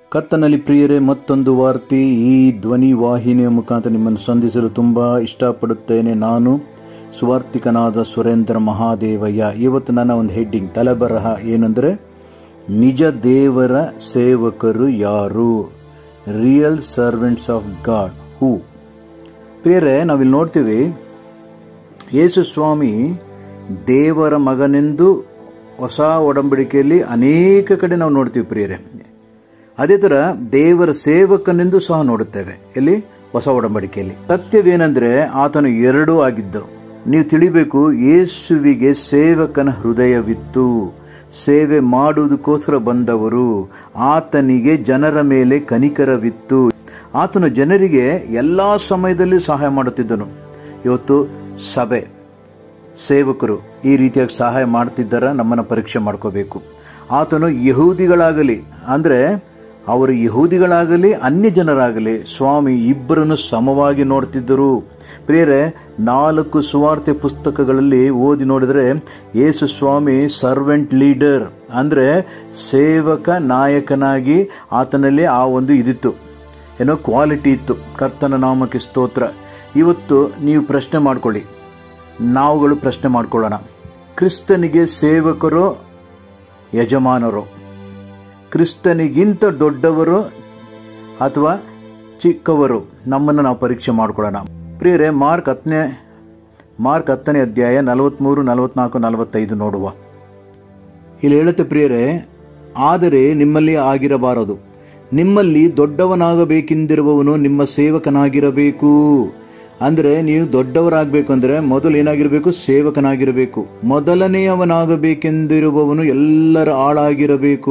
ಕರ್ತನಲ್ಲಿ ಪ್ರಿಯರೇ ಮತ್ತೊಂದು ವಾರ್ತೆ ಈ ಧ್ವನಿ ವಾಹಿನಿಯ ಮುಖಾಂತರ ನಿಮ್ಮನ್ನು ಸಂಧಿಸಲು ತುಂಬ ಇಷ್ಟಪಡುತ್ತೇನೆ ನಾನು ಸುವಾರ್ತಿಕನಾದ ಸುರೇಂದ್ರ ಮಹಾದೇವಯ್ಯ ಇವತ್ತು ನನ್ನ ಒಂದು ಹೆಡ್ಡಿಂಗ್ ತಲೆಬರಹ ಏನಂದರೆ ನಿಜ ದೇವರ ಸೇವಕರು ಯಾರು real servants of God who ಪ್ರಿಯರೇ ನಾವಿಲ್ಲಿ ನೋಡ್ತೀವಿ ಯೇಸು ಸ್ವಾಮಿ ದೇವರ ಮಗನೆಂದು ಹೊಸ ಒಡಂಬಡಿಕೆಯಲ್ಲಿ ಅನೇಕ ಕಡೆ ನಾವು ನೋಡ್ತೀವಿ ಪ್ರಿಯರೇ ಅದೇ ಥರ ದೇವರ ಸೇವಕನೆಂದು ಸಹ ನೋಡುತ್ತೇವೆ ಎಲ್ಲಿ ಹೊಸ ಒಡಂಬಡಿಕೆಯಲ್ಲಿ ಸತ್ಯವೇನೆಂದರೆ ಆತನು ಎರಡೂ ಆಗಿದ್ದರು ನೀವು ತಿಳಿಬೇಕು ಯೇಸುವಿಗೆ ಸೇವಕನ ಹೃದಯವಿತ್ತು ಸೇವೆ ಮಾಡುವುದಕ್ಕೋಸ್ಕರ ಬಂದವರು ಆತನಿಗೆ ಜನರ ಮೇಲೆ ಕನಿಕರವಿತ್ತು ಆತನು ಜನರಿಗೆ ಎಲ್ಲ ಸಮಯದಲ್ಲಿ ಸಹಾಯ ಮಾಡುತ್ತಿದ್ದನು ಇವತ್ತು ಸಭೆ ಸೇವಕರು ಈ ರೀತಿಯಾಗಿ ಸಹಾಯ ಮಾಡ್ತಿದ್ದಾರ ನಮ್ಮನ್ನು ಪರೀಕ್ಷೆ ಮಾಡ್ಕೋಬೇಕು ಆತನು ಯಹೂದಿಗಳಾಗಲಿ ಅಂದರೆ ಅವರು ಯಹೂದಿಗಳಾಗಲಿ ಅನ್ಯ ಜನರಾಗಲಿ ಸ್ವಾಮಿ ಇಬ್ಬರನ್ನು ಸಮವಾಗಿ ನೋಡ್ತಿದ್ದರು ಪ್ರಿಯರೇ ನಾಲ್ಕು ಸುವಾರ್ತೆ ಪುಸ್ತಕಗಳಲ್ಲಿ ಓದಿ ನೋಡಿದ್ರೆ ಯೇಸು ಸ್ವಾಮಿ ಸರ್ವೆಂಟ್ ಲೀಡರ್ ಅಂದರೆ ಸೇವಕ ನಾಯಕನಾಗಿ ಆತನಲ್ಲಿ ಆ ಒಂದು ಇದಿತ್ತು ಏನೋ ಕ್ವಾಲಿಟಿ ಇತ್ತು ಕರ್ತನ ನಾಮಕ್ಕೆ ಸ್ತೋತ್ರ ಇವತ್ತು ನೀವು ಪ್ರಶ್ನೆ ಮಾಡ್ಕೊಳ್ಳಿ ನಾವುಗಳು ಪ್ರಶ್ನೆ ಮಾಡ್ಕೊಳ್ಳೋಣ ಕ್ರಿಸ್ತನಿಗೆ ಸೇವಕರು ಯಜಮಾನರು ಕ್ರಿಸ್ತನಿಗಿಂತ ದೊಡ್ಡವರು ಅಥವಾ ಚಿಕ್ಕವರು ನಮ್ಮನ್ನು ನಾವು ಪರೀಕ್ಷೆ ಮಾಡ್ಕೊಳ್ಳೋಣ ಪ್ರಿಯರೇ ಮಾರ್ಕ್ ಹತ್ತನೇ ಮಾರ್ಕ್ ಹತ್ತನೇ ಅಧ್ಯಾಯ ನಲವತ್ತ್ಮೂರು ನಲವತ್ನಾಲ್ಕು ನಲವತ್ತೈದು ನೋಡುವ ಇಲ್ಲಿ ಹೇಳುತ್ತೆ ಪ್ರಿಯರೇ ಆದರೆ ನಿಮ್ಮಲ್ಲಿ ಆಗಿರಬಾರದು ನಿಮ್ಮಲ್ಲಿ ದೊಡ್ಡವನಾಗಬೇಕೆಂದಿರುವವನು ನಿಮ್ಮ ಸೇವಕನಾಗಿರಬೇಕು ಅಂದ್ರೆ ನೀವು ದೊಡ್ಡವರಾಗಬೇಕು ಅಂದ್ರೆ ಮೊದಲು ಏನಾಗಿರಬೇಕು ಸೇವಕನಾಗಿರಬೇಕು ಮೊದಲನೆಯವನಾಗಬೇಕೆಂದಿರುವವನು ಎಲ್ಲರ ಆಳಾಗಿರಬೇಕು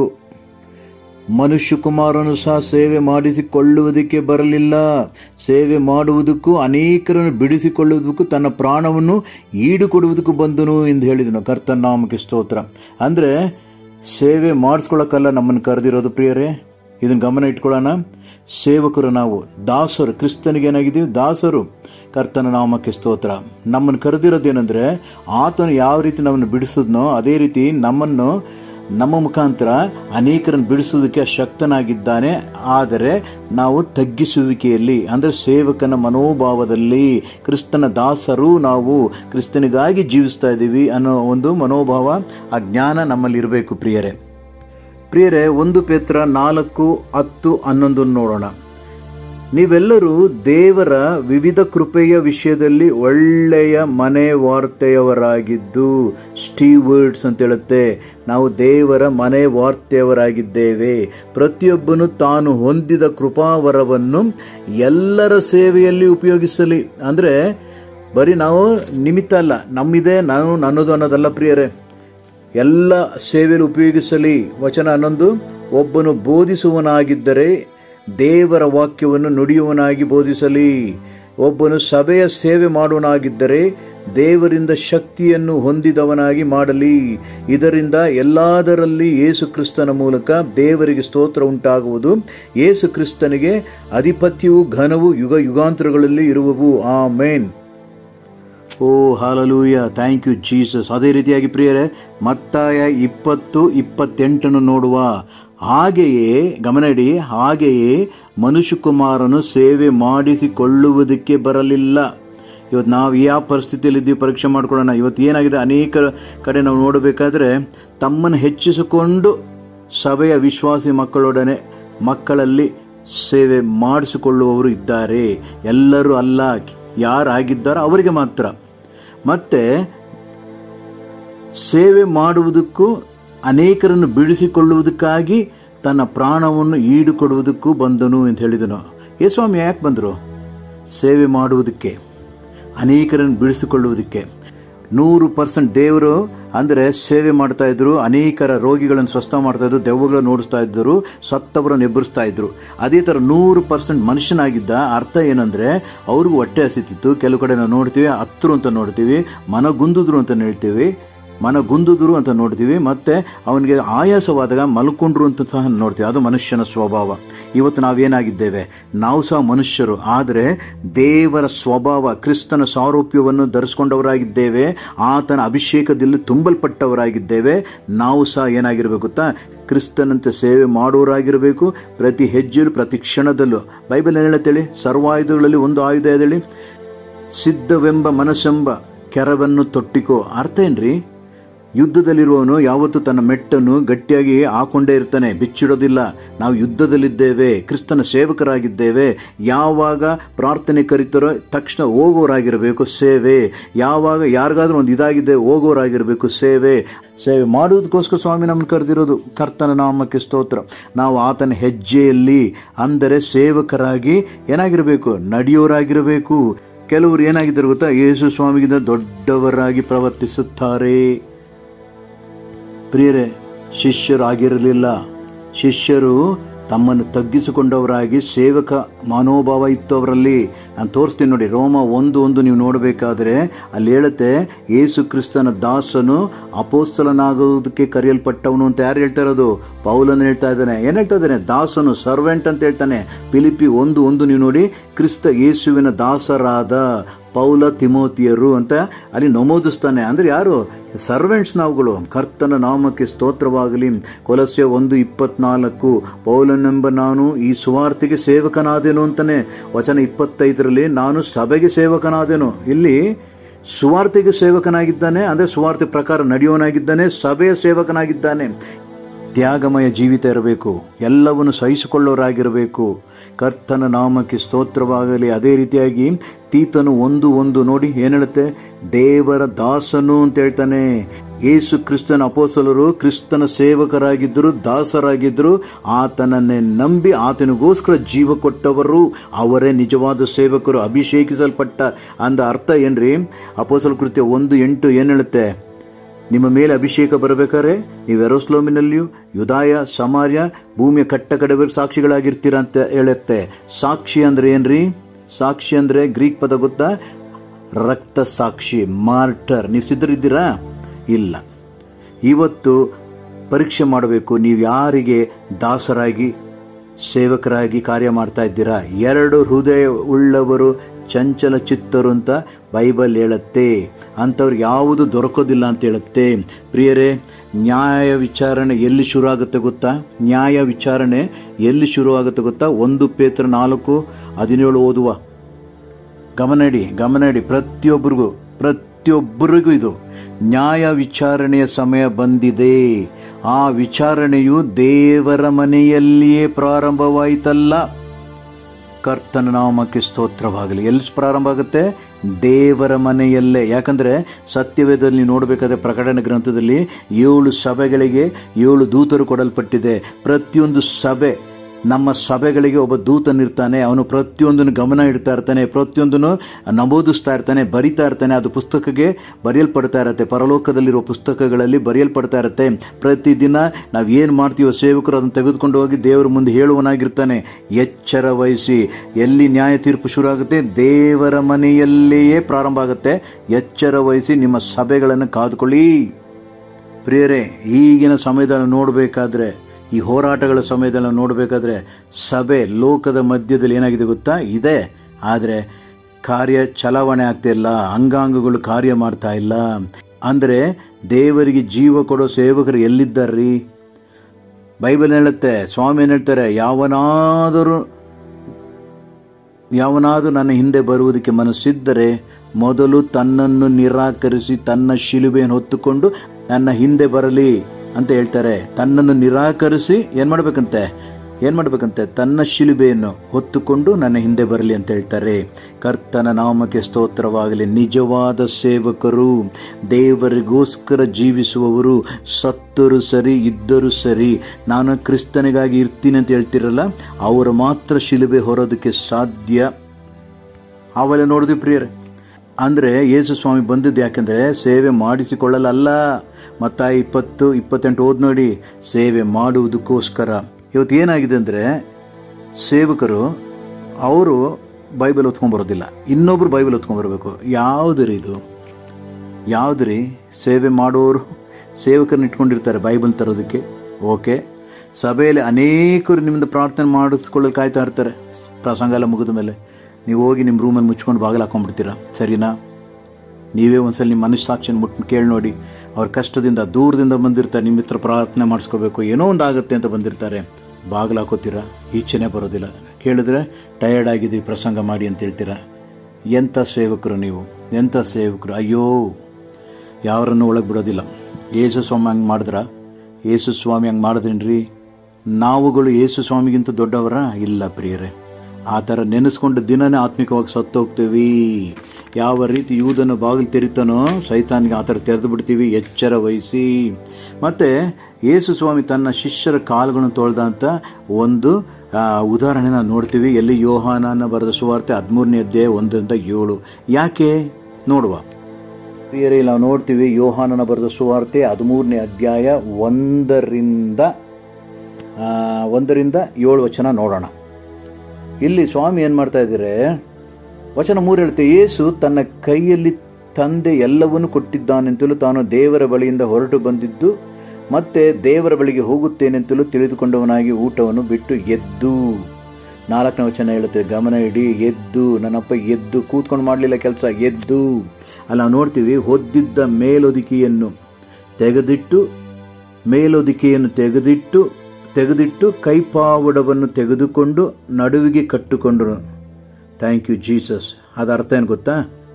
ಮನುಷ್ಯ ಕುಮಾರನು ಸಹ ಸೇವೆ ಮಾಡಿಸಿಕೊಳ್ಳುವುದಕ್ಕೆ ಬರಲಿಲ್ಲ ಸೇವೆ ಮಾಡುವುದಕ್ಕೂ ಅನೇಕರನ್ನು ಬಿಡಿಸಿಕೊಳ್ಳುವುದಕ್ಕೂ ತನ್ನ ಪ್ರಾಣವನ್ನು ಈಡುಕೊಡುವುದಕ್ಕೂ ಬಂದನು ಎಂದು ಹೇಳಿದನು ಕರ್ತನ ನಾಮಕ್ಕೆ ಸ್ತೋತ್ರ ಅಂದ್ರೆ ಸೇವೆ ಮಾಡಿಸ್ಕೊಳ್ಳೋಕ್ಕಲ್ಲ ನಮ್ಮನ್ನು ಕರೆದಿರೋದು ಪ್ರಿಯರೇ ಇದನ್ನು ಗಮನ ಇಟ್ಕೊಳ್ಳೋಣ ಸೇವಕರು ನಾವು ದಾಸರು ಕ್ರಿಸ್ತನಿಗೆ ಏನಾಗಿದ್ದೀವಿ ದಾಸರು ಕರ್ತನ ನಾಮಕ್ಕೆ ಸ್ತೋತ್ರ ನಮ್ಮನ್ನು ಕರೆದಿರೋದೇನೆಂದರೆ ಆತನು ಯಾವ ರೀತಿ ನಮ್ಮನ್ನು ಬಿಡಿಸಿದ್ನೋ ಅದೇ ರೀತಿ ನಮ್ಮನ್ನು ನಮ್ಮ ಮುಖಾಂತರ ಅನೇಕರನ್ನು ಬಿಡಿಸುವುದಕ್ಕೆ ಶಕ್ತನಾಗಿದ್ದಾನೆ ಆದರೆ ನಾವು ತಗ್ಗಿಸುವಿಕೆಯಲ್ಲಿ ಅಂದರೆ ಸೇವಕನ ಮನೋಭಾವದಲ್ಲಿ ಕ್ರಿಸ್ತನ ದಾಸರು ನಾವು ಕ್ರಿಸ್ತನಿಗಾಗಿ ಜೀವಿಸ್ತಾ ಇದ್ದೀವಿ ಅನ್ನೋ ಒಂದು ಮನೋಭಾವ ಆ ಜ್ಞಾನ ನಮ್ಮಲ್ಲಿ ಇರಬೇಕು ಪ್ರಿಯರೇ ಪ್ರಿಯರೇ ಒಂದು ಪೇತ್ರ ನಾಲ್ಕು ಹತ್ತು ಹನ್ನೊಂದು ನೋಡೋಣ ನೀವೆಲ್ಲರೂ ದೇವರ ವಿವಿಧ ಕೃಪೆಯ ವಿಷಯದಲ್ಲಿ ಒಳ್ಳೆಯ ಮನೆ ವಾರ್ತೆಯವರಾಗಿದ್ದು ಸ್ಟೀವರ್ಡ್ಸ್ ಅಂತ ಹೇಳುತ್ತೆ ನಾವು ದೇವರ ಮನೆ ವಾರ್ತೆಯವರಾಗಿದ್ದೇವೆ ಪ್ರತಿಯೊಬ್ಬನು ತಾನು ಹೊಂದಿದ ಕೃಪಾವರವನ್ನು ಎಲ್ಲರ ಸೇವೆಯಲ್ಲಿ ಉಪಯೋಗಿಸಲಿ ಅಂದರೆ ಬರೀ ನಾವು ನಿಮಿತ್ತ ಅಲ್ಲ ನಮ್ಮಿದೆ ನಾನು ನನ್ನದು ಅನ್ನೋದಲ್ಲ ಪ್ರಿಯರೇ ಎಲ್ಲ ಸೇವೆಯಲ್ಲಿ ಉಪಯೋಗಿಸಲಿ ವಚನ ಹನ್ನೊಂದು ಒಬ್ಬನು ಬೋಧಿಸುವನಾಗಿದ್ದರೆ ದೇವರ ವಾಕ್ಯವನ್ನು ನುಡಿಯುವನಾಗಿ ಬೋಧಿಸಲಿ ಒಬ್ಬನು ಸಭೆಯ ಸೇವೆ ಮಾಡುವನಾಗಿದ್ದರೆ ದೇವರಿಂದ ಶಕ್ತಿಯನ್ನು ಹೊಂದಿದವನಾಗಿ ಮಾಡಲಿ ಇದರಿಂದ ಎಲ್ಲದರಲ್ಲಿ ಯೇಸು ಕ್ರಿಸ್ತನ ಮೂಲಕ ದೇವರಿಗೆ ಸ್ತೋತ್ರ ಉಂಟಾಗುವುದು ಯೇಸು ಕ್ರಿಸ್ತನಿಗೆ ಅಧಿಪತ್ಯವು ಘನವು ಯುಗ ಯುಗಾಂತರಗಳಲ್ಲಿ ಇರುವವು amen oh hallelujah thank you Jesus ಅದೇ ರೀತಿಯಾಗಿ ಪ್ರಿಯರೇ ಮತ್ತಾಯ ಇಪ್ಪತ್ತು ಇಪ್ಪತ್ತೆಂಟನ್ನು ನೋಡುವ ಹಾಗೆಯೇ ಗಮನ ಇಡಿ ಹಾಗೆಯೇ ಮನುಷ್ಯಕುಮಾರನು ಸೇವೆ ಮಾಡಿಸಿಕೊಳ್ಳುವುದಕ್ಕೆ ಬರಲಿಲ್ಲ ಇವತ್ತು ನಾವು ಯಾವ ಪರಿಸ್ಥಿತಿಯಲ್ಲಿ ಇದ್ದೀವಿ ಪರೀಕ್ಷೆ ಮಾಡ್ಕೊಳ್ಳೋಣ ಇವತ್ತು ಏನಾಗಿದೆ ಅನೇಕ ಕಡೆ ನಾವು ನೋಡಬೇಕಾದ್ರೆ ತಮ್ಮನ್ನು ಹೆಚ್ಚಿಸಿಕೊಂಡು ಸಭೆಯ ವಿಶ್ವಾಸಿ ಮಕ್ಕಳೊಡನೆ ಮಕ್ಕಳಲ್ಲಿ ಸೇವೆ ಮಾಡಿಸಿಕೊಳ್ಳುವವರು ಇದ್ದಾರೆ ಎಲ್ಲರೂ ಅಲ್ಲ ಯಾರಾಗಿದ್ದಾರೋ ಅವರಿಗೆ ಮಾತ್ರ ಮತ್ತೆ ಸೇವೆ ಮಾಡುವುದಕ್ಕೂ ಅನೇಕರನ್ನು ಬಿಡಿಸಿಕೊಳ್ಳುವುದಕ್ಕಾಗಿ ತನ್ನ ಪ್ರಾಣವನ್ನು ಈಡುಕೊಡುವುದಕ್ಕೂ ಬಂದನು ಅಂತ ಹೇಳಿದನು ಏ ಸ್ವಾಮಿ ಯಾಕೆ ಬಂದರು ಸೇವೆ ಮಾಡುವುದಕ್ಕೆ ಅನೇಕರನ್ನು ಬಿಡಿಸಿಕೊಳ್ಳುವುದಕ್ಕೆ ನೂರು ಪರ್ಸೆಂಟ್ ದೇವರು ಅಂದರೆ ಸೇವೆ ಮಾಡ್ತಾ ಇದ್ರು ಅನೇಕರ ರೋಗಿಗಳನ್ನು ಸ್ವಸ್ಥ ಮಾಡ್ತಾ ಇದ್ರು ದೆವ್ವಗಳನ್ನು ನೋಡಿಸ್ತಾ ಇದ್ದರು ಸತ್ತವರನ್ನು ಎಬ್ಬರಿಸ್ತಾ ಇದ್ರು ಅದೇ ಥರ ನೂರು ಪರ್ಸೆಂಟ್ ಮನುಷ್ಯನಾಗಿದ್ದ ಅರ್ಥ ಏನಂದರೆ ಅವ್ರಿಗೂ ಹೊಟ್ಟೆ ಹಸಿತಿತ್ತು ಕೆಲವು ಕಡೆ ನಾವು ನೋಡ್ತೀವಿ ಹತ್ತರು ಅಂತ ನೋಡ್ತೀವಿ ಮನಗುಂದಿದ್ರು ಅಂತ ಹೇಳ್ತೀವಿ ಮನಗುಂದುದ್ರು ಅಂತ ನೋಡ್ತೀವಿ ಮತ್ತೆ ಅವನಿಗೆ ಆಯಾಸವಾದಾಗ ಮಲ್ಕೊಂಡ್ರು ಅಂತ ಸಹ ನೋಡ್ತೀವಿ ಅದು ಮನುಷ್ಯನ ಸ್ವಭಾವ ಇವತ್ತು ನಾವೇನಾಗಿದ್ದೇವೆ ನಾವು ಸಹ ಮನುಷ್ಯರು ಆದರೆ ದೇವರ ಸ್ವಭಾವ ಕ್ರಿಸ್ತನ ಸಾರೂಪ್ಯವನ್ನು ಧರಿಸ್ಕೊಂಡವರಾಗಿದ್ದೇವೆ ಆತನ ಅಭಿಷೇಕದಲ್ಲಿ ತುಂಬಲ್ಪಟ್ಟವರಾಗಿದ್ದೇವೆ ನಾವು ಸಹ ಏನಾಗಿರ್ಬೇಕು ಗೊತ್ತಾ ಕ್ರಿಸ್ತನಂತೆ ಸೇವೆ ಮಾಡುವವರಾಗಿರಬೇಕು ಪ್ರತಿ ಹೆಜ್ಜೆಯಲ್ಲೂ ಪ್ರತಿ ಕ್ಷಣದಲ್ಲೂ ಬೈಬಲ್ ಏನು ಹೇಳುತ್ತೇಳಿ ಸರ್ವಾಯುಧಗಳಲ್ಲಿ ಒಂದು ಆಯುಧ ಹೇಳಿ ಸಿದ್ಧವೆಂಬ ಮನಸ್ಸೆಂಬ ಕೆರವನ್ನು ತೊಟ್ಟಿಕೋ ಅರ್ಥ ಏನ್ರಿ ಯುದ್ಧದಲ್ಲಿರುವವನು ಯಾವತ್ತೂ ತನ್ನ ಮೆಟ್ಟನ್ನು ಗಟ್ಟಿಯಾಗಿ ಹಾಕೊಂಡೇ ಇರ್ತಾನೆ ಬಿಚ್ಚಿಡೋದಿಲ್ಲ ನಾವು ಯುದ್ಧದಲ್ಲಿದ್ದೇವೆ ಕ್ರಿಸ್ತನ ಸೇವಕರಾಗಿದ್ದೇವೆ ಯಾವಾಗ ಪ್ರಾರ್ಥನೆ ಕರಿತಾರೋ ತಕ್ಷಣ ಹೋಗೋರಾಗಿರಬೇಕು ಸೇವೆ ಯಾವಾಗ ಯಾರಿಗಾದ್ರೂ ಒಂದು ಇದಾಗಿದೆ ಹೋಗೋರಾಗಿರಬೇಕು ಸೇವೆ ಸೇವೆ ಮಾಡುವುದಕ್ಕೋಸ್ಕರ ಸ್ವಾಮಿ ನಮ್ಮನ್ನು ಕರೆದಿರೋದು ಕರ್ತನ ನಾಮಕ್ಕೆ ಸ್ತೋತ್ರ ನಾವು ಆತನ ಹೆಜ್ಜೆಯಲ್ಲಿ ಅಂದರೆ ಸೇವಕರಾಗಿ ಏನಾಗಿರಬೇಕು ನಡೆಯೋರಾಗಿರಬೇಕು ಕೆಲವರು ಏನಾಗಿದ್ದಾರೆ ಗೊತ್ತಾ ಯೇಸು ಸ್ವಾಮಿಗಿಂತ ದೊಡ್ಡವರಾಗಿ ಪ್ರವರ್ತಿಸುತ್ತಾರೆ ಪ್ರಿಯರೇ ಶಿಷ್ಯರಾಗಿರಲಿಲ್ಲ ಶಿಷ್ಯರು ತಮ್ಮನ್ನು ತಗ್ಗಿಸಿಕೊಂಡವರಾಗಿ ಸೇವಕ ಮನೋಭಾವ ಇತ್ತು ಅವರಲ್ಲಿ ನಾನು ತೋರಿಸ್ತೀನಿ ನೋಡಿ ರೋಮ ಒಂದು ಒಂದು ನೀವು ನೋಡಬೇಕಾದ್ರೆ ಅಲ್ಲಿ ಹೇಳುತ್ತೆ ಯೇಸು ಕ್ರಿಸ್ತನ ದಾಸನು ಅಪೋಸ್ತಲನಾಗುವುದಕ್ಕೆ ಕರೆಯಲ್ಪಟ್ಟವನು ಅಂತ ಯಾರು ಹೇಳ್ತಾ ಇರೋದು ಪೌಲನ್ ಹೇಳ್ತಾ ಇದ್ದಾನೆ ಏನ್ ಹೇಳ್ತಾ ಇದ್ದಾನೆ ದಾಸನು ಸರ್ವೆಂಟ್ ಅಂತ ಹೇಳ್ತಾನೆ ಫಿಲಿಪಿ ಒಂದು ಒಂದು ನೀವು ನೋಡಿ ಕ್ರಿಸ್ತ ಯೇಸುವಿನ ದಾಸರಾದ ಪೌಲ ತಿಮೋತಿಯರು ಅಂತ ಅಲ್ಲಿ ನಮೂದಿಸ್ತಾನೆ ಅಂದ್ರೆ ಯಾರು ಸರ್ವೆಂಟ್ಸ್ ನಾವುಗಳು ಕರ್ತನ ನಾಮಕ್ಕೆ ಸ್ತೋತ್ರವಾಗಲಿ ಕೊಲಸ್ಯ ಒಂದು ಇಪ್ಪತ್ನಾಲ್ಕು ಪೌಲನೆಂಬ ನಾನು ಈ ಸುವಾರ್ತೆಗೆ ಸೇವಕನಾದೆನು ಅಂತಾನೆ ವಚನ ಇಪ್ಪತ್ತೈದರಲ್ಲಿ ನಾನು ಸಭೆಗೆ ಸೇವಕನಾದೆನು ಇಲ್ಲಿ ಸುವಾರ್ತೆಗೆ ಸೇವಕನಾಗಿದ್ದಾನೆ ಅಂದ್ರೆ ಸುವಾರ್ತೆ ಪ್ರಕಾರ ನಡೆಯೋನಾಗಿದ್ದಾನೆ ಸಭೆಯ ಸೇವಕನಾಗಿದ್ದಾನೆ ತ್ಯಾಗಮಯ ಜೀವಿತ ಇರಬೇಕು ಎಲ್ಲವನ್ನು ಸಹಿಸಿಕೊಳ್ಳೋರಾಗಿರಬೇಕು ಕರ್ತನ ನಾಮಕ್ಕೆ ಸ್ತೋತ್ರವಾಗಲಿ ಅದೇ ರೀತಿಯಾಗಿ ತೀತನು ಒಂದು ಒಂದು ನೋಡಿ ಏನ್ ಹೇಳುತ್ತೆ ದೇವರ ದಾಸನು ಅಂತ ಹೇಳ್ತಾನೆ ಯೇಸು ಕ್ರಿಸ್ತನ ಅಪೋಸ್ತಲರು ಕ್ರಿಸ್ತನ ಸೇವಕರಾಗಿದ್ದರು ದಾಸರಾಗಿದ್ದರು ಆತನನ್ನೇ ನಂಬಿ ಆತನಿಗೋಸ್ಕರ ಜೀವ ಕೊಟ್ಟವರು ಅವರೇ ನಿಜವಾದ ಸೇವಕರು ಅಭಿಷೇಕಿಸಲ್ಪಟ್ಟ ಅಂದ ಅರ್ಥ ಏನ್ರಿ ಅಪೋಸ್ತಲ ಕೃತ್ಯ ಒಂದು ಎಂಟು ಏನ್ ಹೇಳುತ್ತೆ ನಿಮ್ಮ ಮೇಲೆ ಅಭಿಷೇಕ ಬರಬೇಕಾದ್ರೆ ನೀವು ಎರೋಸ್ಲೋಮಿನಲ್ಲಿಯೂ ಯುದಾಯ ಸಮಾರ್ಯ ಭೂಮಿಯ ಕಟ್ಟ ಕಡೆವರೆಗೆ ಸಾಕ್ಷಿಗಳಾಗಿರ್ತೀರಾ ಅಂತ ಹೇಳುತ್ತೆ ಸಾಕ್ಷಿ ಅಂದ್ರೆ ಏನ್ರಿ ಸಾಕ್ಷಿ ಅಂದ್ರೆ ಗ್ರೀಕ್ ಪದ ಗೊತ್ತಾ ರಕ್ತ ಸಾಕ್ಷಿ ಮಾರ್ಟರ್ ನೀವು ಸಿದ್ಧರಿದ್ದೀರಾ ಇಲ್ಲ ಇವತ್ತು ಪರೀಕ್ಷೆ ಮಾಡಬೇಕು ನೀವು ಯಾರಿಗೆ ದಾಸರಾಗಿ ಸೇವಕರಾಗಿ ಕಾರ್ಯ ಮಾಡ್ತಾ ಇದ್ದೀರಾ ಎರಡು ಹೃದಯ ಉಳ್ಳವರು ಚಂಚಲ ಚಿತ್ತರು ಅಂತ ಬೈಬಲ್ ಹೇಳುತ್ತೆ ಅಂಥವ್ರಿಗೆ ಯಾವುದು ದೊರಕೋದಿಲ್ಲ ಅಂತ ಹೇಳುತ್ತೆ ಪ್ರಿಯರೇ ನ್ಯಾಯ ವಿಚಾರಣೆ ಎಲ್ಲಿ ಶುರು ಆಗುತ್ತೆ ಗೊತ್ತಾ ನ್ಯಾಯ ವಿಚಾರಣೆ ಎಲ್ಲಿ ಶುರು ಆಗುತ್ತೆ ಗೊತ್ತಾ ಒಂದು ಪೇತ್ರ ನಾಲ್ಕು ಹದಿನೇಳು ಓದುವ ಗಮನಡಿ ಗಮನಡಿ ಪ್ರತಿಯೊಬ್ಬರಿಗೂ ಪ್ರತಿಯೊಬ್ಬರಿಗೂ ಇದು ನ್ಯಾಯ ವಿಚಾರಣೆಯ ಸಮಯ ಬಂದಿದೆ ಆ ವಿಚಾರಣೆಯು ದೇವರ ಮನೆಯಲ್ಲಿಯೇ ಪ್ರಾರಂಭವಾಯಿತಲ್ಲ ಕರ್ತನ ನಾಮಕ್ಕೆ ಸ್ತೋತ್ರವಾಗಲಿ ಎಲ್ಲಿ ಪ್ರಾರಂಭ ಆಗುತ್ತೆ ದೇವರ ಮನೆಯಲ್ಲೇ ಯಾಕಂದ್ರೆ ಸತ್ಯವೇದದಲ್ಲಿ ನೋಡಬೇಕಾದ್ರೆ ಪ್ರಕಟಣೆ ಗ್ರಂಥದಲ್ಲಿ ಏಳು ಸಭೆಗಳಿಗೆ ಏಳು ದೂತರು ಕೊಡಲ್ಪಟ್ಟಿದೆ ಪ್ರತಿಯೊಂದು ಸಭೆ ನಮ್ಮ ಸಭೆಗಳಿಗೆ ಒಬ್ಬ ದೂತನಿರ್ತಾನೆ ಅವನು ಪ್ರತಿಯೊಂದನ್ನು ಗಮನ ಇಡ್ತಾ ಇರ್ತಾನೆ ಪ್ರತಿಯೊಂದನ್ನು ನಮೂದಿಸ್ತಾ ಇರ್ತಾನೆ ಬರಿತಾ ಇರ್ತಾನೆ ಅದು ಪುಸ್ತಕಕ್ಕೆ ಬರೆಯಲ್ಪಡ್ತಾ ಇರತ್ತೆ ಪರಲೋಕದಲ್ಲಿರುವ ಪುಸ್ತಕಗಳಲ್ಲಿ ಬರೆಯಲ್ಪಡ್ತಾ ಇರತ್ತೆ ಪ್ರತಿದಿನ ನಾವು ಏನು ಮಾಡ್ತೀವೋ ಸೇವಕರು ಅದನ್ನು ತೆಗೆದುಕೊಂಡು ಹೋಗಿ ದೇವರ ಮುಂದೆ ಹೇಳುವನಾಗಿರ್ತಾನೆ ಎಚ್ಚರ ವಹಿಸಿ ಎಲ್ಲಿ ನ್ಯಾಯ ತೀರ್ಪು ಶುರು ಆಗುತ್ತೆ ದೇವರ ಮನೆಯಲ್ಲಿಯೇ ಪ್ರಾರಂಭ ಆಗುತ್ತೆ ಎಚ್ಚರ ವಹಿಸಿ ನಿಮ್ಮ ಸಭೆಗಳನ್ನು ಕಾದುಕೊಳ್ಳಿ ಪ್ರಿಯರೇ ಈಗಿನ ಸಮಯದಲ್ಲಿ ನೋಡಬೇಕಾದ್ರೆ ಈ ಹೋರಾಟಗಳ ಸಮಯದಲ್ಲಿ ನೋಡಬೇಕಾದ್ರೆ ಸಭೆ ಲೋಕದ ಮಧ್ಯದಲ್ಲಿ ಏನಾಗಿದೆ ಗೊತ್ತಾ ಇದೆ ಆದರೆ ಕಾರ್ಯ ಚಲಾವಣೆ ಆಗ್ತಾ ಇಲ್ಲ ಅಂಗಾಂಗಗಳು ಕಾರ್ಯ ಮಾಡ್ತಾ ಇಲ್ಲ ಅಂದರೆ ದೇವರಿಗೆ ಜೀವ ಕೊಡೋ ಸೇವಕರು ಎಲ್ಲಿದ್ದಾರ್ರಿ ಬೈಬಲ್ ಹೇಳುತ್ತೆ ಸ್ವಾಮಿ ಏನು ಹೇಳ್ತಾರೆ ಯಾವನಾದರೂ ಯಾವನಾದರೂ ನನ್ನ ಹಿಂದೆ ಬರುವುದಕ್ಕೆ ಮನಸ್ಸಿದ್ದರೆ ಮೊದಲು ತನ್ನನ್ನು ನಿರಾಕರಿಸಿ ತನ್ನ ಶಿಲುಬೆಯನ್ನು ಹೊತ್ತುಕೊಂಡು ನನ್ನ ಹಿಂದೆ ಬರಲಿ ಅಂತ ಹೇಳ್ತಾರೆ ತನ್ನನ್ನು ನಿರಾಕರಿಸಿ ಏನ್ ಮಾಡ್ಬೇಕಂತೆ ಏನ್ ಮಾಡ್ಬೇಕಂತೆ ತನ್ನ ಶಿಲುಬೆಯನ್ನು ಹೊತ್ತುಕೊಂಡು ನನ್ನ ಹಿಂದೆ ಬರಲಿ ಅಂತ ಹೇಳ್ತಾರೆ ಕರ್ತನ ನಾಮಕ್ಕೆ ಸ್ತೋತ್ರವಾಗಲಿ ನಿಜವಾದ ಸೇವಕರು ದೇವರಿಗೋಸ್ಕರ ಜೀವಿಸುವವರು ಸತ್ತರು ಸರಿ ಇದ್ದರೂ ಸರಿ ನಾನು ಕ್ರಿಸ್ತನಿಗಾಗಿ ಇರ್ತೀನಿ ಅಂತ ಹೇಳ್ತಿರಲ್ಲ ಅವರು ಮಾತ್ರ ಶಿಲುಬೆ ಹೊರೋದಕ್ಕೆ ಸಾಧ್ಯ ಅವೆಲ್ಲ ನೋಡಿದ್ವಿ ಪ್ರಿಯರೇ ಅಂದ್ರೆ ಯೇಸು ಸ್ವಾಮಿ ಬಂದದ್ದು ಯಾಕಂದ್ರೆ ಸೇವೆ ಮಾಡಿಸಿಕೊಳ್ಳಲಲ್ಲ ಮತ್ತ ಇಪ್ಪತ್ತು ಇಪ್ಪತ್ತೆಂಟು ಓದ್ ನೋಡಿ ಸೇವೆ ಮಾಡುವುದಕ್ಕೋಸ್ಕರ ಇವತ್ತು ಏನಾಗಿದೆ ಅಂದ್ರೆ ಸೇವಕರು ಅವರು ಬೈಬಲ್ ಹೊತ್ಕೊಂಡ್ಬರೋದಿಲ್ಲ ಇನ್ನೊಬ್ರು ಬೈಬಲ್ ಹೊತ್ಕೊಂಡ್ಬರ್ಬೇಕು ಯಾವುದ್ರ ಇದು ಯಾವುದ್ರಿ ಸೇವೆ ಮಾಡೋರು ಸೇವಕರನ್ನ ಇಟ್ಕೊಂಡಿರ್ತಾರೆ ಬೈಬಲ್ ತರೋದಕ್ಕೆ ಓಕೆ ಸಭೆಯಲ್ಲಿ ಅನೇಕರು ನಿಮ್ಮಿಂದ ಪ್ರಾರ್ಥನೆ ಮಾಡಿಸ್ಕೊಳ್ಳಲು ಕಾಯ್ತಾ ಇರ್ತಾರೆ ಪ್ರಸಂಗ ಎಲ್ಲ ಮುಗಿದ ಮೇಲೆ ನೀವು ಹೋಗಿ ನಿಮ್ಮ ರೂಮಲ್ಲಿ ಮುಚ್ಕೊಂಡು ಬಾಗಿಲು ಹಾಕೊಂಡ್ಬಿಡ್ತೀರಾ ಸರಿನಾ ನೀವೇ ಒಂದ್ಸಲ ನಿಮ್ಮ ಮನಸ್ಸಾಕ್ಷಿನ ಮುಟ್ಟು ಕೇಳಿ ನೋಡಿ ಅವ್ರ ಕಷ್ಟದಿಂದ ದೂರದಿಂದ ಬಂದಿರ್ತಾರೆ ನಿಮ್ಮ ಹತ್ರ ಪ್ರಾರ್ಥನೆ ಮಾಡಿಸ್ಕೋಬೇಕು ಏನೋ ಒಂದು ಆಗುತ್ತೆ ಅಂತ ಬಂದಿರ್ತಾರೆ ಬಾಗಿಲು ಹಾಕೋತೀರಾ ಈಚೆನೇ ಬರೋದಿಲ್ಲ ಕೇಳಿದ್ರೆ ಟಯರ್ಡ್ ಆಗಿದ್ದೀವಿ ಪ್ರಸಂಗ ಮಾಡಿ ಅಂತ ಹೇಳ್ತೀರಾ ಎಂಥ ಸೇವಕರು ನೀವು ಎಂಥ ಸೇವಕರು ಅಯ್ಯೋ ಯಾರನ್ನು ಒಳಗೆ ಬಿಡೋದಿಲ್ಲ ಯೇಸು ಸ್ವಾಮಿ ಹಂಗೆ ಮಾಡಿದ್ರ ಯೇಸು ಸ್ವಾಮಿ ಹಂಗೆ ಮಾಡಿದ್ರೇನ್ರಿ ನಾವುಗಳು ಯೇಸು ಸ್ವಾಮಿಗಿಂತ ದೊಡ್ಡವರ ಇಲ್ಲ ಪ್ರಿಯರೇ ಆ ಥರ ನೆನೆಸ್ಕೊಂಡು ದಿನನೇ ಆತ್ಮಿಕವಾಗಿ ಸತ್ತೋಗ್ತೀವಿ ಯಾವ ರೀತಿ ಯೂದನ್ನು ಬಾಗಿಲು ತೆರಿತಾನೋ ಸೈತಾನಿಗೆ ಆ ಥರ ತೆರೆದು ಬಿಡ್ತೀವಿ ಎಚ್ಚರ ವಹಿಸಿ ಮತ್ತು ಯೇಸು ಸ್ವಾಮಿ ತನ್ನ ಶಿಷ್ಯರ ಕಾಲುಗಳನ್ನು ತೊಳೆದಂಥ ಒಂದು ಆ, ಉದಾಹರಣೆ ನಾವು ನೋಡ್ತೀವಿ ಎಲ್ಲಿ ಯೋಹಾನನ ಬರೆದ ಸುವಾರ್ತೆ ಹದಿಮೂರನೇ ಅಧ್ಯಾಯ ಒಂದರಿಂದ ಏಳು ಯಾಕೆ ನೋಡುವ ಪ್ರಿಯರೇ ನಾವು ನೋಡ್ತೀವಿ ಯೋಹಾನನ ಬರೆದ ಸುವಾರ್ತೆ ಹದಿಮೂರನೇ ಅಧ್ಯಾಯ ಒಂದರಿಂದ ಆ, ಒಂದರಿಂದ ಏಳು ವಚನ ನೋಡೋಣ ಇಲ್ಲಿ ಸ್ವಾಮಿ ಏನು ಮಾಡ್ತಾ ಇದ್ದಾರೆ ವಚನ ಮೂರು ಹೇಳುತ್ತೆ ಯೇಸು ತನ್ನ ಕೈಯಲ್ಲಿ ತಂದೆ ಎಲ್ಲವನ್ನೂ ಕೊಟ್ಟಿದ್ದಾನೆಂತಲೂ ತಾನು ದೇವರ ಬಳಿಯಿಂದ ಹೊರಟು ಬಂದಿದ್ದು ಮತ್ತೆ ದೇವರ ಬಳಿಗೆ ಹೋಗುತ್ತೇನೆಂತಲೂ ತಿಳಿದುಕೊಂಡವನಾಗಿ ಊಟವನ್ನು ಬಿಟ್ಟು ಎದ್ದು ನಾಲ್ಕನೇ ವಚನ ಹೇಳುತ್ತೆ ಗಮನ ಇಡಿ ಎದ್ದು ನನ್ನಪ್ಪ ಎದ್ದು ಕೂತ್ಕೊಂಡು ಮಾಡಲಿಲ್ಲ ಕೆಲಸ ಎದ್ದು ಅಲ್ಲಿ ನಾವು ನೋಡ್ತೀವಿ ಹೊದ್ದಿದ್ದ ಮೇಲೊದಿಕೆಯನ್ನು ತೆಗೆದಿಟ್ಟು ಮೇಲೊದಿಕೆಯನ್ನು ತೆಗೆದಿಟ್ಟು ತೆಗೆದಿಟ್ಟು ಕೈಪಾವಡವನ್ನು ತೆಗೆದುಕೊಂಡು ನಡುವಿಗೆ ಕಟ್ಟಿಕೊಂಡರು ಥ್ಯಾಂಕ್ ಯು ಜೀಸಸ್ ಅದರ ಅರ್ಥ ಏನು ಗೊತ್ತಾ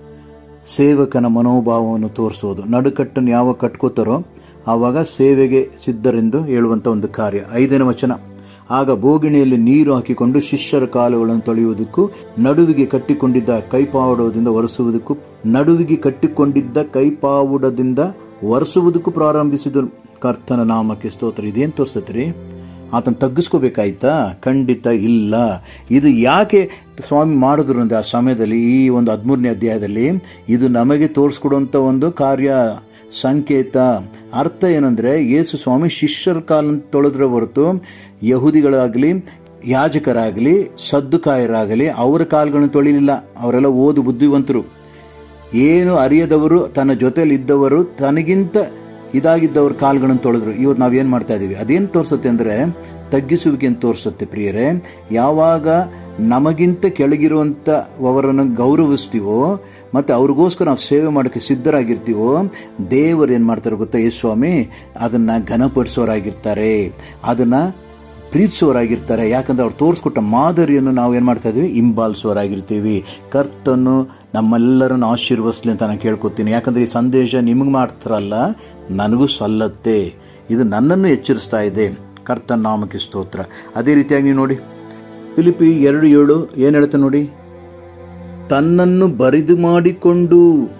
ಸೇವಕನ ಮನೋಭಾವವನ್ನು ತೋರಿಸೋದು ನಡುಕಟ್ಟನ್ನು ಯಾವಾಗ ಕಟ್ಕೋತಾರೋ ಆವಾಗ ಸೇವೆಗೆ ಸಿದ್ಧರೆಂದು ಹೇಳುವಂಥ ಒಂದು ಕಾರ್ಯ ಐದನೇ ವಚನ ಆಗ ಬೋಗಿಣಿಯಲ್ಲಿ ನೀರು ಹಾಕಿಕೊಂಡು ಶಿಷ್ಯರ ಕಾಲುಗಳನ್ನು ತೊಳೆಯುವುದಕ್ಕೂ ನಡುವಿಗೆ ಕಟ್ಟಿಕೊಂಡಿದ್ದ ಕೈಪಾವುಡದಿಂದ ಒರೆಸುವುದಕ್ಕೂ ನಡುವಿಗೆ ಕಟ್ಟಿಕೊಂಡಿದ್ದ ಕೈಪಾವುಡದಿಂದ ಒರೆಸುವುದಕ್ಕೂ ಪ್ರಾರಂಭಿಸಿದರು ಕರ್ತನ ನಾಮಕ್ಕೆ ಸ್ತೋತ್ರ ಇದೇನು ತೋರಿಸ್ತೈತ್ರಿ ಆತನ ತಗ್ಗಿಸ್ಕೋಬೇಕಾಯ್ತಾ ಖಂಡಿತ ಇಲ್ಲ ಇದು ಯಾಕೆ ಸ್ವಾಮಿ ಮಾಡಿದ್ರು ಅಂದರೆ ಆ ಸಮಯದಲ್ಲಿ ಈ ಒಂದು ಹದಿಮೂರನೇ ಅಧ್ಯಾಯದಲ್ಲಿ ಇದು ನಮಗೆ ತೋರಿಸ್ಕೊಡುವಂಥ ಒಂದು ಕಾರ್ಯ ಸಂಕೇತ ಅರ್ಥ ಏನಂದ್ರೆ ಯೇಸು ಸ್ವಾಮಿ ಶಿಷ್ಯರ ಕಾಲ ತೊಳೆದ್ರೆ ಹೊರತು ಯಹೂದಿಗಳಾಗಲಿ ಯಾಜಕರಾಗಲಿ ಸದ್ದುಕಾಯರಾಗಲಿ ಅವರ ಕಾಲುಗಳನ್ನು ತೊಳಿಲಿಲ್ಲ ಅವರೆಲ್ಲ ಓದು ಬುದ್ಧಿವಂತರು ಏನು ಅರಿಯದವರು ತನ್ನ ಜೊತೆಯಲ್ಲಿ ಇದ್ದವರು ತನಗಿಂತ ಇದಾಗಿದ್ದವ್ರ ಕಾಲುಗಳನ್ನು ತೊಳೆದ್ರು ಇವತ್ತು ನಾವೇನು ಮಾಡ್ತಾ ಇದ್ದೀವಿ ಅದೇನು ತೋರಿಸುತ್ತೆ ಅಂದರೆ ತಗ್ಗಿಸುವಿಕೆ ಅಂತ ತೋರಿಸುತ್ತೆ ಪ್ರಿಯರೇ ಯಾವಾಗ ನಮಗಿಂತ ಕೆಳಗಿರುವಂಥವರನ್ನು ಗೌರವಿಸ್ತೀವೋ ಮತ್ತು ಅವ್ರಿಗೋಸ್ಕರ ನಾವು ಸೇವೆ ಮಾಡೋಕ್ಕೆ ಸಿದ್ಧರಾಗಿರ್ತೀವೋ ದೇವರು ಏನು ಮಾಡ್ತಾರೆ ಗೊತ್ತಾ ಯೇಸು ಸ್ವಾಮಿ ಅದನ್ನು ಘನಪಡಿಸೋರಾಗಿರ್ತಾರೆ ಅದನ್ನು ಪ್ರೀತಿಸುವವರಾಗಿರ್ತಾರೆ ಯಾಕಂದ್ರೆ ಅವ್ರು ತೋರಿಸ್ಕೊಟ್ಟ ಮಾದರಿಯನ್ನು ನಾವು ಏನು ಮಾಡ್ತಾ ಇದೀವಿ ಹಿಂಬಾಲಿಸುವವರಾಗಿರ್ತೀವಿ ಕರ್ತನು ನಮ್ಮೆಲ್ಲರನ್ನು ಆಶೀರ್ವದಿಸ್ಲಿ ಅಂತ ನಾನು ಕೇಳ್ಕೊತೀನಿ ಯಾಕಂದ್ರೆ ಈ ಸಂದೇಶ ನಿಮಗೆ ಮಾಡ್ತಾರಲ್ಲ ನನಗೂ ಸಲ್ಲತ್ತೆ ಇದು ನನ್ನನ್ನು ಎಚ್ಚರಿಸ್ತಾ ಇದೆ ಕರ್ತನ ನಾಮಕ್ಕೆ ಸ್ತೋತ್ರ ಅದೇ ರೀತಿಯಾಗಿ ನೀವು ನೋಡಿ ಫಿಲಿಪಿ ಎರಡು ಏಳು ಏನು ಹೇಳುತ್ತೆ ನೋಡಿ ತನ್ನನ್ನು ಬರಿದು ಮಾಡಿಕೊಂಡು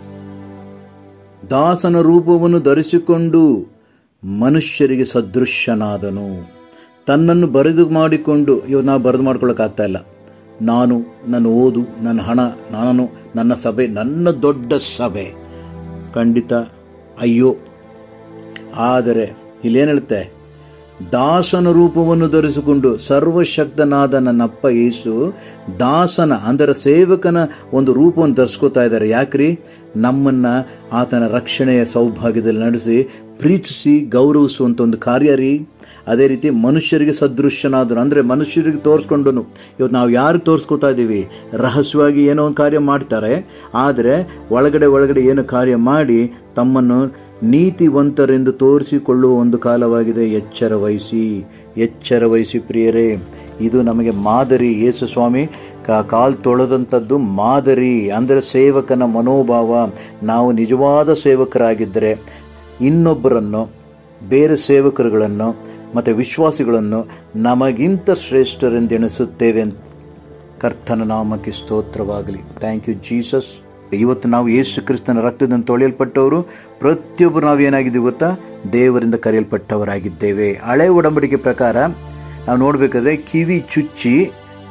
ದಾಸನ ರೂಪವನ್ನು ಧರಿಸಿಕೊಂಡು ಮನುಷ್ಯರಿಗೆ ಸದೃಶ್ಯನಾದನು ತನ್ನನ್ನು ಬರೆದು ಮಾಡಿಕೊಂಡು ಇವಾಗ ನಾವು ಬರೆದು ಮಾಡ್ಕೊಳ್ಳೋಕ್ಕಾಗ್ತಾ ಇಲ್ಲ ನಾನು ನನ್ನ ಓದು ನನ್ನ ಹಣ ನಾನು ನನ್ನ ಸಭೆ ನನ್ನ ದೊಡ್ಡ ಸಭೆ ಖಂಡಿತ ಅಯ್ಯೋ ಆದರೆ ಇಲ್ಲೇನು ಹೇಳುತ್ತೆ ದಾಸನ ರೂಪವನ್ನು ಧರಿಸಿಕೊಂಡು ಸರ್ವಶಕ್ತನಾದ ನನ್ನಪ್ಪ ಯೇಸು ದಾಸನ ಅಂದರೆ ಸೇವಕನ ಒಂದು ರೂಪವನ್ನು ಧರಿಸ್ಕೋತಾ ಇದ್ದಾರೆ ಯಾಕ್ರಿ ನಮ್ಮನ್ನ ಆತನ ರಕ್ಷಣೆಯ ಸೌಭಾಗ್ಯದಲ್ಲಿ ನಡೆಸಿ ಪ್ರೀತಿಸಿ ಗೌರವಿಸುವಂಥ ಒಂದು ಕಾರ್ಯ ರೀ ಅದೇ ರೀತಿ ಮನುಷ್ಯರಿಗೆ ಸದೃಶ್ಯನಾದನು ಅಂದರೆ ಮನುಷ್ಯರಿಗೆ ತೋರಿಸ್ಕೊಂಡನು ಇವತ್ತು ನಾವು ಯಾರಿಗೆ ತೋರಿಸ್ಕೊತಾ ಇದ್ದೀವಿ ರಹಸ್ಯವಾಗಿ ಏನೋ ಒಂದು ಕಾರ್ಯ ಮಾಡ್ತಾರೆ ಆದರೆ ಒಳಗಡೆ ಒಳಗಡೆ ಏನು ಕಾರ್ಯ ಮಾಡಿ ತಮ್ಮನ್ನು ನೀತಿವಂತರೆಂದು ತೋರಿಸಿಕೊಳ್ಳುವ ಒಂದು ಕಾಲವಾಗಿದೆ ಎಚ್ಚರ ವಹಿಸಿ ಎಚ್ಚರ ವಹಿಸಿ ಪ್ರಿಯರೇ ಇದು ನಮಗೆ ಮಾದರಿ ಯೇಸು ಸ್ವಾಮಿ ಕಾ- ಕಾಲ್ ತೊಳೆದಂಥದ್ದು ಮಾದರಿ ಅಂದರೆ ಸೇವಕನ ಮನೋಭಾವ ನಾವು ನಿಜವಾದ ಸೇವಕರಾಗಿದ್ದರೆ ಇನ್ನೊಬ್ಬರನ್ನು ಬೇರೆ ಸೇವಕರುಗಳನ್ನು ಮತ್ತು ವಿಶ್ವಾಸಿಗಳನ್ನು ನಮಗಿಂತ ಶ್ರೇಷ್ಠರೆಂದೆಣಿಸುತ್ತೇವೆ ಅಂತ ಕರ್ತನ ನಾಮಕ್ಕೆ ಸ್ತೋತ್ರವಾಗಲಿ ಥ್ಯಾಂಕ್ ಯು ಜೀಸಸ್ ಇವತ್ತು ನಾವು ಯೇಸು ಕ್ರಿಸ್ತನ ರಕ್ತದಿಂದ ತೊಳೆಯಲ್ಪಟ್ಟವರು ಪ್ರತಿಯೊಬ್ಬರು ನಾವು ಏನಾಗಿದ್ದೀವಿ ಗೊತ್ತಾ ದೇವರಿಂದ ಕರೆಯಲ್ಪಟ್ಟವರಾಗಿದ್ದೇವೆ ಹಳೆ ಒಡಂಬಡಿಕೆ ಪ್ರಕಾರ ನಾವು ನೋಡಬೇಕಾದ್ರೆ ಕಿವಿ ಚುಚ್ಚಿ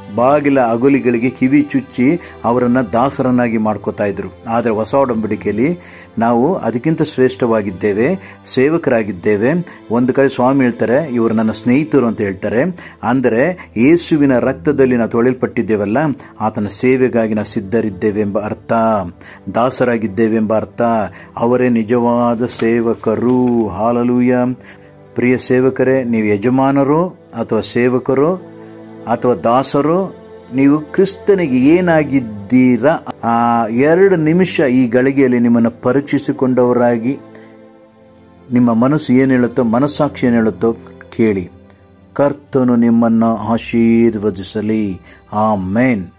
ಬಾಗಿಲ ಅಗುಲಿಗಳಿಗೆ ಕಿವಿ ಚುಚ್ಚಿ ಅವರನ್ನು ದಾಸರನ್ನಾಗಿ ಮಾಡ್ಕೋತಾ ಇದ್ರು ಆದರೆ ಹೊಸ ಒಡಂಬಡಿಕೆಯಲ್ಲಿ ನಾವು ಅದಕ್ಕಿಂತ ಶ್ರೇಷ್ಠವಾಗಿದ್ದೇವೆ ಸೇವಕರಾಗಿದ್ದೇವೆ ಒಂದು ಕಡೆ ಸ್ವಾಮಿ ಹೇಳ್ತಾರೆ ಇವರು ನನ್ನ ಸ್ನೇಹಿತರು ಅಂತ ಹೇಳ್ತಾರೆ ಅಂದರೆ ಯೇಸುವಿನ ರಕ್ತದಲ್ಲಿ ನಾವು ತೊಳೆಯಲ್ಪಟ್ಟಿದ್ದೇವಲ್ಲ ಆತನ ಸೇವೆಗಾಗಿ ನಾವು ಸಿದ್ಧರಿದ್ದೇವೆ ಎಂಬ ಅರ್ಥ ದಾಸರಾಗಿದ್ದೇವೆ ಎಂಬ ಅರ್ಥ ಅವರೇ ನಿಜವಾದ ಸೇವಕರು ಹಾಲಲೂಯ ಪ್ರಿಯ ಸೇವಕರೇ ನೀವು ಯಜಮಾನರು ಅಥವಾ ಸೇವಕರು ಅಥವಾ ದಾಸರು ನೀವು ಕ್ರಿಸ್ತನಿಗೆ ಏನಾಗಿದ್ದೀರಾ ಆ ಎರಡು ನಿಮಿಷ ಈ ಗಳಿಗೆಯಲ್ಲಿ ನಿಮ್ಮನ್ನು ಪರೀಕ್ಷಿಸಿಕೊಂಡವರಾಗಿ ನಿಮ್ಮ ಮನಸ್ಸು ಏನು ಹೇಳುತ್ತೋ ಮನಸ್ಸಾಕ್ಷಿ ಏನು ಹೇಳುತ್ತೋ ಕೇಳಿ ಕರ್ತನು ನಿಮ್ಮನ್ನು ಆಶೀರ್ವದಿಸಲಿ ಆ ಮೇನ್